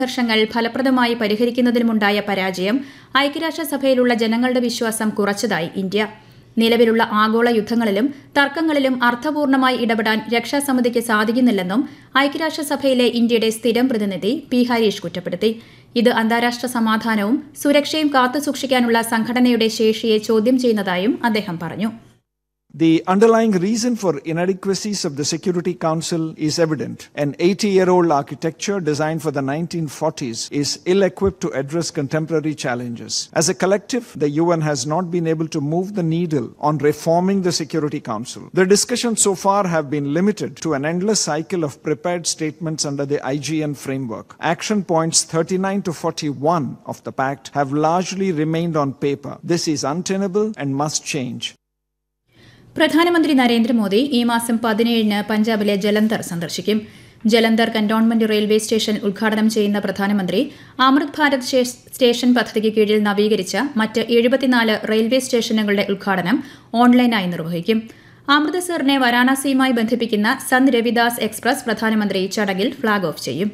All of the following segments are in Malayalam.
സംഘർഷങ്ങൾ ഫലപ്രദമായി പരിഹരിക്കുന്നതിനുമുണ്ടായ പരാജയം ഐക്യരാഷ്ട്രസഭയിലുള്ള ജനങ്ങളുടെ വിശ്വാസം കുറച്ചതായി ഇന്ത്യ നിലവിലുള്ള ആഗോള യുദ്ധങ്ങളിലും തർക്കങ്ങളിലും അർത്ഥപൂർണമായി ഇടപെടാൻ രക്ഷാസമിതിക്ക് സാധിക്കുന്നില്ലെന്നും ഐക്യരാഷ്ട്രസഭയിലെ ഇന്ത്യയുടെ സ്ഥിരം പ്രതിനിധി പി ഹരീഷ് കുറ്റപ്പെടുത്തി ഇത് അന്താരാഷ്ട്ര സമാധാനവും സുരക്ഷയും കാത്തുസൂക്ഷിക്കാനുള്ള സംഘടനയുടെ ശേഷിയെ ചോദ്യം ചെയ്യുന്നതായും അദ്ദേഹം പറഞ്ഞു The underlying reason for inadequacies of the Security Council is evident. An 80 year old architecture designed for the 1940s is ill equipped to address contemporary challenges. As a collective, the UN has not been able to move the needle on reforming the Security Council. The discussions so far have been limited to an endless cycle of prepared statements under the IGN framework. Action points 39 to 41 of the pact have largely remained on paper. This is untenable and must change. പ്രധാനമന്ത്രി നരേന്ദ്രമോദി ഈ മാസം പതിനേഴിന് പഞ്ചാബിലെ ജലന്ധർ സന്ദർശിക്കും ജലന്ധർ കന്റോൺമെന്റ് റെയിൽവേ സ്റ്റേഷൻ ഉദ്ഘാടനം ചെയ്യുന്ന പ്രധാനമന്ത്രി അമൃത് ഭാരത് സ്റ്റേഷൻ പദ്ധതിക്ക് കീഴിൽ നവീകരിച്ച മറ്റ് എഴുപത്തിനാല് റെയിൽവേ സ്റ്റേഷനുകളുടെ ഉദ്ഘാടനം ഓൺലൈനായി നിർവഹിക്കും അമൃത്സറിനെ വാരാണസിയുമായി ബന്ധിപ്പിക്കുന്ന സന്ത് രവിദാസ് എക്സ്പ്രസ് പ്രധാനമന്ത്രി ചടങ്ങിൽ ഫ്ളാഗ് ഓഫ് ചെയ്യും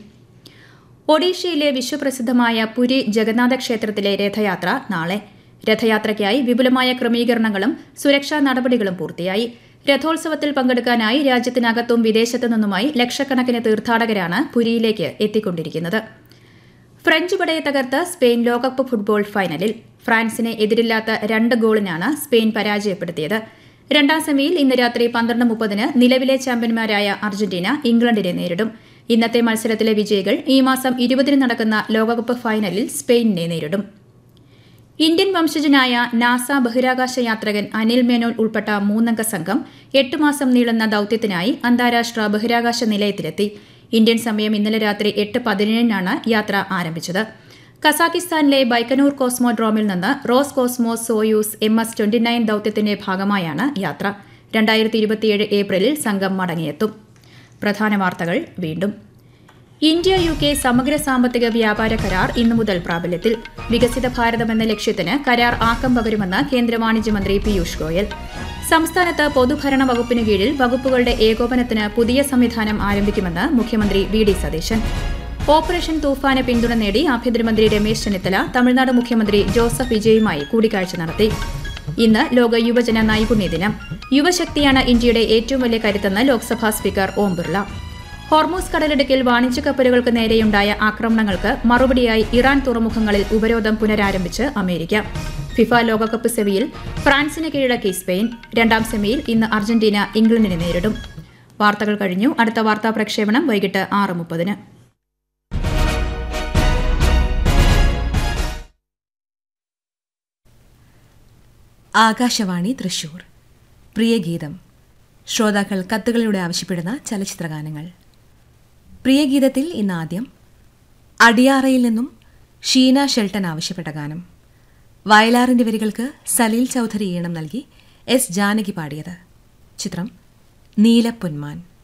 ഒഡീഷയിലെ വിശ്വപ്രസിദ്ധമായ പുരി ജഗന്നാഥ ക്ഷേത്രത്തിലെ രഥയാത്ര നാളെ രഥയാത്രയ്ക്കായി വിപുലമായ ക്രമീകരണങ്ങളും സുരക്ഷാ നടപടികളും പൂർത്തിയായി രഥോത്സവത്തിൽ പങ്കെടുക്കാനായി രാജ്യത്തിനകത്തും വിദേശത്തു നിന്നുമായി ലക്ഷക്കണക്കിന് തീർത്ഥാടകരാണ് പുരിയിലേക്ക് എത്തിക്കൊണ്ടിരിക്കുന്നത് ഫ്രഞ്ച് പടയെ തകർത്ത് സ്പെയിൻ ലോകകപ്പ് ഫുട്ബോൾ ഫൈനലിൽ ഫ്രാൻസിനെ എതിരില്ലാത്ത രണ്ട് ഗോളിനാണ് സ്പെയിൻ പരാജയപ്പെടുത്തിയത് രണ്ടാം സെമിയിൽ ഇന്ന് രാത്രി പന്ത്രണ്ട് മുപ്പതിന് നിലവിലെ ചാമ്പ്യന്മാരായ അർജന്റീന ഇംഗ്ലണ്ടിനെ നേരിടും ഇന്നത്തെ മത്സരത്തിലെ വിജയികൾ ഈ മാസം ഇരുപതിന് നടക്കുന്ന ലോകകപ്പ് ഫൈനലിൽ സ്പെയിനിനെ നേരിടും ഇന്ത്യൻ വംശജനായ നാസ ബഹിരാകാശ യാത്രികൻ അനിൽ മേനോൻ ഉൾപ്പെട്ട മൂന്നംഗ സംഘം എട്ട് മാസം നീളുന്ന ദൌത്യത്തിനായി അന്താരാഷ്ട്ര ബഹിരാകാശ നിലയത്തിലെത്തി ഇന്ത്യൻ സമയം ഇന്നലെ രാത്രി എട്ട് പതിനേഴിനാണ് യാത്ര ആരംഭിച്ചത് കസാക്കിസ്ഥാനിലെ ബൈക്കനൂർ കോസ്മോഡ്രോമിൽ നിന്ന് Roscosmos Soyuz M S twenty nine ദൌത്യത്തിന്റെ ഭാഗമായാണ് യാത്ര രണ്ടായിരത്തി ഇരുപത്തിയേഴ് ഏപ്രിലിൽ സംഘം മടങ്ങിയെത്തും പ്രധാന വാർത്തകൾ വീണ്ടും ഇന്ത്യ യു കെ സമഗ്ര സാമ്പത്തിക വ്യാപാര കരാർ ഇന്നു മുതൽ പ്രാബല്യത്തിൽ വികസിത ഭാരതം എന്ന ലക്ഷ്യത്തിന് കരാർ ആക്കം പകരുമെന്ന് കേന്ദ്ര വാണിജ്യമന്ത്രി പീയൂഷ് ഗോയൽ സംസ്ഥാനത്ത് പൊതുഭരണ വകുപ്പിന് കീഴിൽ വകുപ്പുകളുടെ ഏകോപനത്തിന് പുതിയ സംവിധാനം ആരംഭിക്കുമെന്ന് മുഖ്യമന്ത്രി വി ഡി സതീശൻ ഓപ്പറേഷൻ തൂഫാന് പിന്തുണ നേടി ആഭ്യന്തരമന്ത്രി രമേശ് ചെന്നിത്തല തമിഴ്നാട് മുഖ്യമന്ത്രി ജോസഫ് വിജയുമായി കൂടിക്കാഴ്ച നടത്തി ഇന്ന് ലോക യുവജന നൈപുണ്യ ദിനം യുവശക്തിയാണ് ഇന്ത്യയുടെ ഏറ്റവും വലിയ കരുത്തെന്ന് ലോക്സഭാ സ്പീക്കർ ഓം ബിർള ഹോർമൂസ് കടലിടുക്കിൽ വാണിജ്യ കപ്പലുകൾക്ക് നേരെയുണ്ടായ ആക്രമണങ്ങൾക്ക് മറുപടിയായി ഇറാൻ തുറമുഖങ്ങളിൽ ഉപരോധം പുനരാരംഭിച്ച് അമേരിക്ക ഫിഫ ലോകകപ്പ് സെമിയിൽ ഫ്രാൻസിനെ കീഴടക്കി സ്പെയിൻ രണ്ടാം സെമിയിൽ ഇന്ന് അർജന്റീന ഇംഗ്ലണ്ടിനെ നേരിടും വാർത്തകൾ കഴിഞ്ഞു അടുത്ത വാർത്താ പ്രക്ഷേപണം വൈകിട്ട് ആറ് മുപ്പതിന് ആകാശവാണി തൃശൂർ പ്രിയഗീതം ശ്രോതാക്കൾ കത്തുകളിലൂടെ ആവശ്യപ്പെടുന്ന ചലച്ചിത്രഗാനങ്ങൾ പ്രിയഗീതത്തിൽ ഇന്ന് ആദ്യം അടിയാറയിൽ നിന്നും ഷീന ഷെൽട്ടൻ ആവശ്യപ്പെട്ട ഗാനം വയലാറിന്റെ വരികൾക്ക് സലീൽ ചൗധരി ഈണം നൽകി എസ് ജാനകി പാടിയത് ചിത്രം നീലപ്പൊന്മാൻ